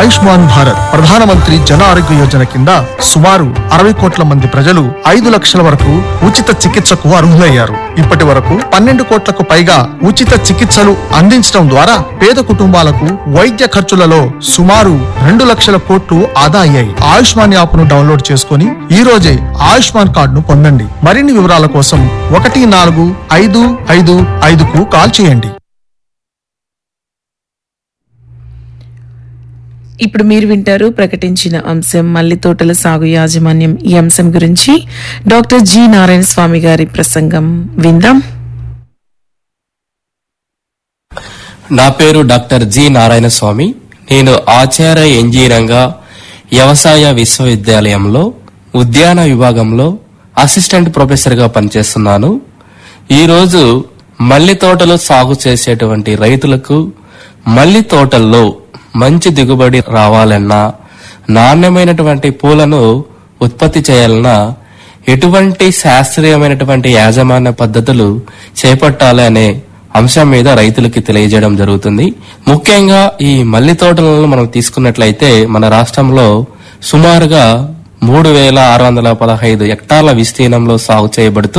ఆయుష్మాన్ భారత్ ప్రధానమంత్రి జన ఆరోగ్య యోజన కింద సుమారు అరవై కోట్ల మంది ప్రజలు ఐదు లక్షల వరకు ఉచిత చికిత్సకు అర్హులయ్యారు ఇప్పటి వరకు పన్నెండు కోట్లకు పైగా ఉచిత చికిత్సలు అందించడం ద్వారా పేద కుటుంబాలకు వైద్య ఖర్చులలో సుమారు రెండు లక్షల కోట్లు ఆదా అయ్యాయి ఆయుష్మాన్ యాప్ ను డౌన్లోడ్ చేసుకుని ఈ రోజే ఆయుష్మాన్ కార్డును పొందండి మరిన్ని వివరాల కోసం ఒకటి నాలుగు ఐదు ఐదు ఐదుకు కాల్ చేయండి ఇప్పుడు మీరు వింటారు ప్రకటించిన అంశం మల్లి తోటల సాగు యాజమాన్యం ఈ అంశం గురించి డాక్టర్ జి నారాయణ స్వామి గారి ప్రసంగం విందాం నా పేరు డాక్టర్ జి నారాయణ స్వామి నేను ఆచార్య ఇంజనీరింగా వ్యవసాయ విశ్వవిద్యాలయంలో ఉద్యాన విభాగంలో అసిస్టెంట్ ప్రొఫెసర్ గా పనిచేస్తున్నాను ఈరోజు మల్లి తోటలు సాగు చేసేటువంటి రైతులకు మల్లి తోటల్లో మంచి దిగుబడి రావాలన్నా నాణ్యమైనటువంటి పూలను ఉత్పత్తి చేయాలన్నా ఎటువంటి శాస్త్రీయమైనటువంటి యాజమాన్య పద్ధతులు చేపట్టాలి అనే అంశం మీద రైతులకి తెలియజేయడం జరుగుతుంది ముఖ్యంగా ఈ మల్లి తోటలను మనం తీసుకున్నట్లయితే మన రాష్ట్రంలో సుమారుగా మూడు వేల ఆరు వందల పదహైదు హెక్టార్ల విస్తీర్ణంలో సాగు చేయబడుతూ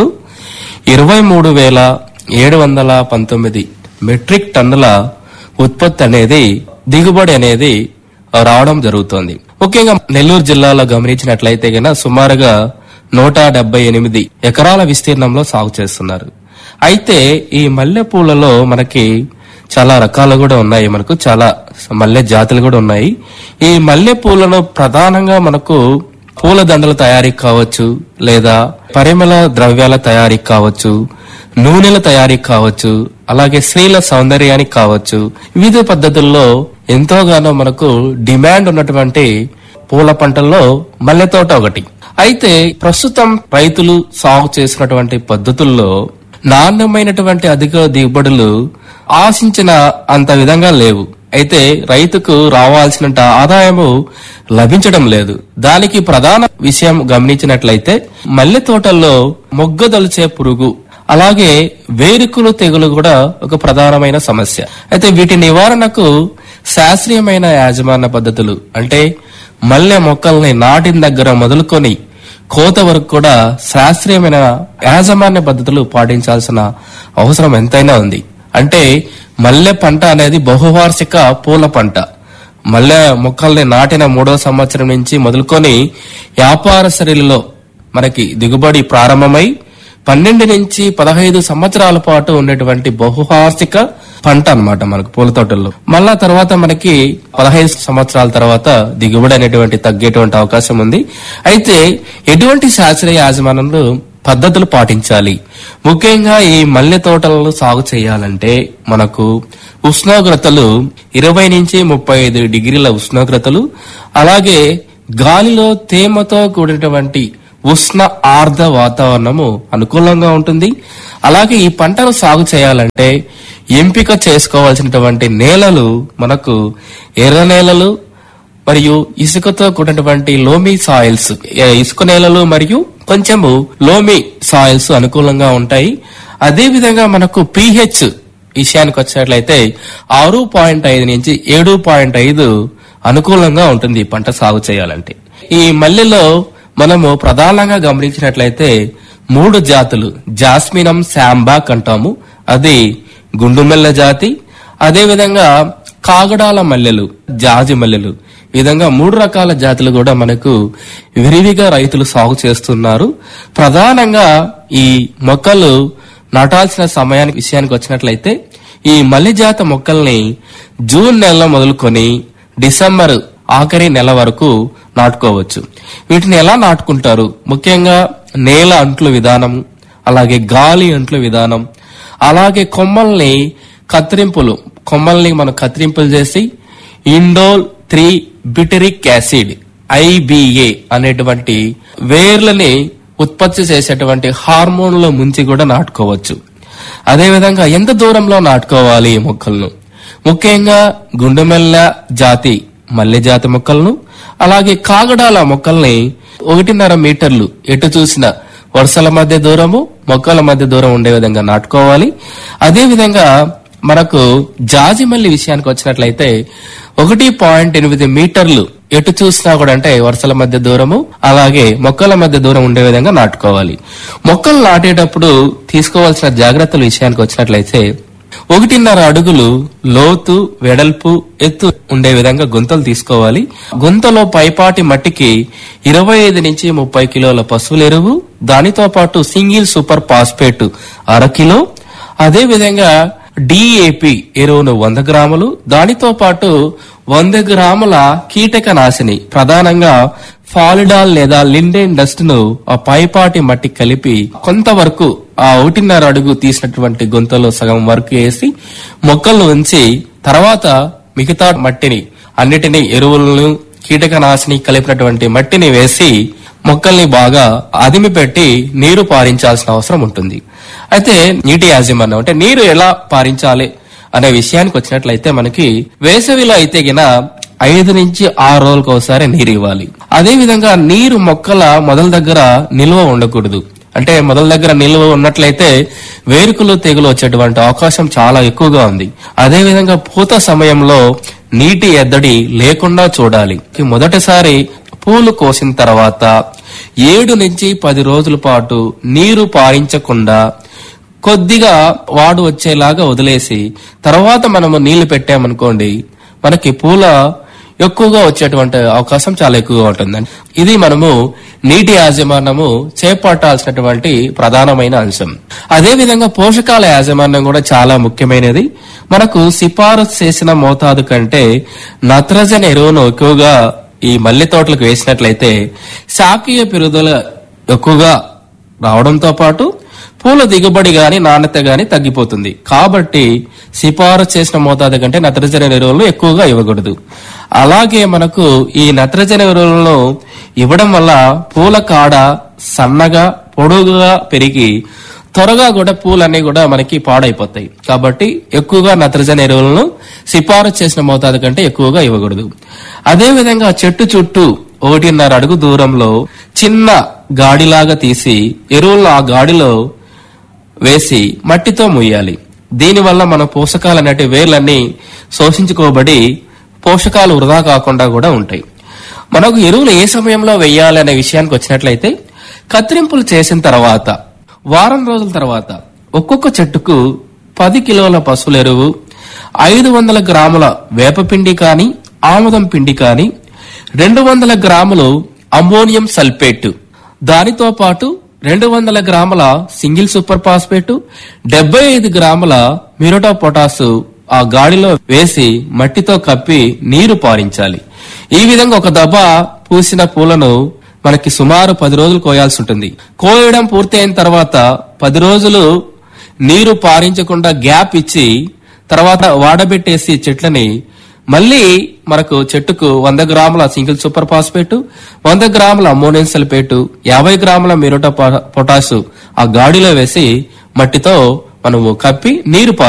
ఇరవై మూడు వేల ఏడు వందల పంతొమ్మిది మెట్రిక్ టన్నుల ఉత్పత్తి అనేది దిగుబడి అనేది రావడం జరుగుతోంది ముఖ్యంగా నెల్లూరు జిల్లాలో గమనించినట్లయితే గన సుమారుగా నూట డెబ్బై ఎనిమిది ఎకరాల విస్తీర్ణంలో సాగు చేస్తున్నారు అయితే ఈ మల్లె పూలలో మనకి చాలా రకాలు కూడా ఉన్నాయి మనకు చాలా మల్లె జాతులు కూడా ఉన్నాయి ఈ మల్లె పూలను ప్రధానంగా మనకు పూల దండల తయారీకి కావచ్చు లేదా పరిమళ ద్రవ్యాల తయారీకి కావచ్చు నూనెల తయారీకి కావచ్చు అలాగే స్త్రీల సౌందర్యానికి కావచ్చు వివిధ పద్ధతుల్లో ఎంతోగానో మనకు డిమాండ్ ఉన్నటువంటి పూల పంటల్లో మల్లె తోట ఒకటి అయితే ప్రస్తుతం రైతులు సాగు చేసినటువంటి పద్ధతుల్లో నాణ్యమైనటువంటి అధిక దిగుబడులు ఆశించిన అంత విధంగా లేవు అయితే రైతుకు రావాల్సిన ఆదాయము లభించడం లేదు దానికి ప్రధాన విషయం గమనించినట్లయితే మల్లె తోటల్లో మొగ్గదొలిచే పురుగు అలాగే వేరుకులు తెగులు కూడా ఒక ప్రధానమైన సమస్య అయితే వీటి నివారణకు శాస్త్రీయమైన యాజమాన్య పద్ధతులు అంటే మల్లె మొక్కల్ని నాటిన దగ్గర మొదలుకొని కోత వరకు కూడా శాస్త్రీయమైన యాజమాన్య పద్ధతులు పాటించాల్సిన అవసరం ఎంతైనా ఉంది అంటే మల్లె పంట అనేది బహువార్షిక పూల పంట మల్లె మొక్కల్ని నాటిన మూడో సంవత్సరం నుంచి మొదలుకొని వ్యాపార శైలిలో మనకి దిగుబడి ప్రారంభమై పన్నెండు నుంచి పదహైదు సంవత్సరాల పాటు ఉండేటువంటి బహువార్షిక పంట అన్నమాట మనకు పూల తోటల్లో మళ్ళా తర్వాత మనకి పదహైదు సంవత్సరాల తర్వాత దిగుబడి అనేటువంటి తగ్గేటువంటి అవకాశం ఉంది అయితే ఎటువంటి శాస్త్రీయ యాజమాన్యంలో పద్ధతులు పాటించాలి ముఖ్యంగా ఈ మల్లె తోటలను సాగు చేయాలంటే మనకు ఉష్ణోగ్రతలు ఇరవై నుంచి ముప్పై ఐదు డిగ్రీల ఉష్ణోగ్రతలు అలాగే గాలిలో తేమతో కూడినటువంటి ఉష్ణ ఆర్ద్ర వాతావరణము అనుకూలంగా ఉంటుంది అలాగే ఈ పంటను సాగు చేయాలంటే ఎంపిక చేసుకోవాల్సినటువంటి నేలలు మనకు ఎర్ర నేలలు మరియు ఇసుకతో కూడినటువంటి లోమి సాయిల్స్ ఏ, ఇసుక నేలలు మరియు కొంచెము లోమి సాయిల్స్ అనుకూలంగా ఉంటాయి అదే విధంగా మనకు పిహెచ్ విషయానికి వచ్చినట్లయితే ఆరు పాయింట్ ఐదు నుంచి ఏడు పాయింట్ ఐదు అనుకూలంగా ఉంటుంది ఈ పంట సాగు చేయాలంటే ఈ మల్లెలో మనము ప్రధానంగా గమనించినట్లయితే మూడు జాతులు జాస్మినం శాంబాక్ అంటాము అది గుండుమెల్ల జాతి అదే విధంగా కాగడాల మల్లెలు జాజి మల్లెలు ఈ విధంగా మూడు రకాల జాతులు కూడా మనకు విరివిగా రైతులు సాగు చేస్తున్నారు ప్రధానంగా ఈ మొక్కలు నాటాల్సిన సమయానికి విషయానికి వచ్చినట్లయితే ఈ మల్లె జాత మొక్కల్ని జూన్ నెలలో మొదలుకొని డిసెంబర్ ఆఖరి నెల వరకు నాటుకోవచ్చు వీటిని ఎలా నాటుకుంటారు ముఖ్యంగా నేల అంట్లు విధానం అలాగే గాలి అంట్లు విధానం అలాగే కొమ్మల్ని కత్తిరింపులు కొమ్మల్ని మనం కత్తిరింపులు చేసి indole three butyric acid IBA అనేటువంటి వేర్లని ఉత్పత్తి చేసేటువంటి హార్మోన్ల ముంచి కూడా నాటుకోవచ్చు అదేవిధంగా ఎంత దూరంలో నాటుకోవాలి ఈ మొక్కలను ముఖ్యంగా గుండెమెల్ల జాతి మల్లె జాతి మొక్కలను అలాగే కాగడాల మొక్కల్ని ఒకటిన్నర మీటర్లు ఎటు చూసిన వరుసల మధ్య దూరము మొక్కల మధ్య దూరం ఉండే విధంగా నాటుకోవాలి అదే విధంగా మనకు జాజిమల్లి విషయానికి వచ్చినట్లయితే ఒకటి పాయింట్ ఎనిమిది మీటర్లు ఎటు చూసినా కూడా అంటే వరుసల మధ్య దూరము అలాగే మొక్కల మధ్య దూరం ఉండే విధంగా నాటుకోవాలి మొక్కలు నాటేటప్పుడు తీసుకోవాల్సిన జాగ్రత్తల విషయానికి వచ్చినట్లయితే ఒకటిన్నర అడుగులు లోతు వెడల్పు ఎత్తు ఉండే విధంగా గుంతలు తీసుకోవాలి గుంతలో పైపాటి మట్టికి ఇరవై ఐదు నుంచి ముప్పై కిలోల పశువుల ఎరువు దానితో పాటు సింగిల్ సూపర్ ఫాస్ఫేట్ అర కిలో అదే విధంగా డిఏపి ఎరువును వంద గ్రాములు దానితో పాటు వంద గ్రాముల కీటక నాశిని ప్రధానంగా ఫాలిడాల్ లేదా లిండెన్ డస్ట్ ను ఆ పైపాటి మట్టి కలిపి కొంతవరకు ఆ ఒకటిన్నర అడుగు తీసినటువంటి గుంతలో సగం వరకు వేసి మొక్కలను ఉంచి తర్వాత మిగతా మట్టిని అన్నిటినీ ఎరువులను కీటకనాశిని కలిపినటువంటి మట్టిని వేసి మొక్కల్ని బాగా అదిమి పెట్టి నీరు పారించాల్సిన అవసరం ఉంటుంది అయితే నీటి యాజమాన్యం అంటే నీరు ఎలా పారించాలి అనే విషయానికి వచ్చినట్లయితే మనకి వేసవిలో అయితే గిన ఐదు నుంచి ఆరు రోజులకు ఒకసారి నీరు ఇవ్వాలి అదే విధంగా నీరు మొక్కల మొదల దగ్గర నిల్వ ఉండకూడదు అంటే మొదల దగ్గర నిల్వ ఉన్నట్లయితే వేరుకులు తెగులు వచ్చేటువంటి అవకాశం చాలా ఎక్కువగా ఉంది అదే విధంగా పూత సమయంలో నీటి ఎద్దడి లేకుండా చూడాలి మొదటిసారి పూలు కోసిన తర్వాత ఏడు నుంచి పది రోజుల పాటు నీరు పారించకుండా కొద్దిగా వాడు వచ్చేలాగా వదిలేసి తర్వాత మనము నీళ్లు పెట్టామనుకోండి మనకి పూల ఎక్కువగా వచ్చేటువంటి అవకాశం చాలా ఎక్కువగా ఉంటుంది ఇది మనము నీటి యాజమాన్యము చేపట్టాల్సినటువంటి ప్రధానమైన అంశం అదే విధంగా పోషకాల యాజమాన్యం కూడా చాలా ముఖ్యమైనది మనకు సిఫారసు చేసిన మోతాదు కంటే నత్రజని ఎరువును ఎక్కువగా ఈ మల్లె తోటలకు వేసినట్లయితే శాఖీయ పెరుగుదల ఎక్కువగా రావడంతో పాటు పూల దిగుబడి గాని నాణ్యత గాని తగ్గిపోతుంది కాబట్టి సిఫారసు చేసిన మోతాదు కంటే నత్రజని ఎరువులను ఎక్కువగా ఇవ్వకూడదు అలాగే మనకు ఈ నత్రజని ఎరువులను ఇవ్వడం వల్ల పూల కాడ సన్నగా పొడుగుగా పెరిగి త్వరగా కూడా పూలన్నీ కూడా మనకి పాడైపోతాయి కాబట్టి ఎక్కువగా నత్రజని ఎరువులను సిఫారసు చేసిన మోతాదు కంటే ఎక్కువగా ఇవ్వకూడదు అదే విధంగా చెట్టు చుట్టూ ఒకటిన్నర అడుగు దూరంలో చిన్న గాడిలాగా తీసి ఎరువులను ఆ గాడిలో వేసి మట్టితో ముయ్యాలి దీనివల్ల మన పోషకాలు అనేటి వేర్లన్నీ శోషించుకోబడి పోషకాలు వృధా కాకుండా కూడా ఉంటాయి మనకు ఎరువులు ఏ సమయంలో వేయాలి అనే విషయానికి వచ్చినట్లయితే కత్తిరింపులు చేసిన తర్వాత వారం రోజుల తర్వాత ఒక్కొక్క చెట్టుకు పది కిలోల పశువుల ఎరువు ఐదు వందల గ్రాముల వేపపిండి కానీ ఆముదం పిండి కానీ రెండు వందల గ్రాములు అమ్మోనియం సల్ఫేట్ దానితో పాటు రెండు వందల గ్రాముల సింగిల్ సూపర్ ఫాస్ఫేట్ డెబ్బై ఐదు గ్రాముల మిరోటా పొటాసు ఆ గాడిలో వేసి మట్టితో కప్పి నీరు పారించాలి ఈ విధంగా ఒక దెబ్బ పూసిన పూలను మనకి సుమారు పది రోజులు కోయాల్సి ఉంటుంది కోయడం పూర్తి అయిన తర్వాత పది రోజులు నీరు పారించకుండా గ్యాప్ ఇచ్చి తర్వాత వాడబెట్టేసి చెట్లని మళ్ళీ మనకు చెట్టుకు వంద గ్రాముల సింగిల్ సూపర్ ఫాస్ఫేట్ వంద గ్రాముల అమ్మోనియం సల్ఫేట్ యాభై గ్రాముల మిరోటా పొటాసు ఆ గాడిలో వేసి మట్టితో మనము కప్పి నీరు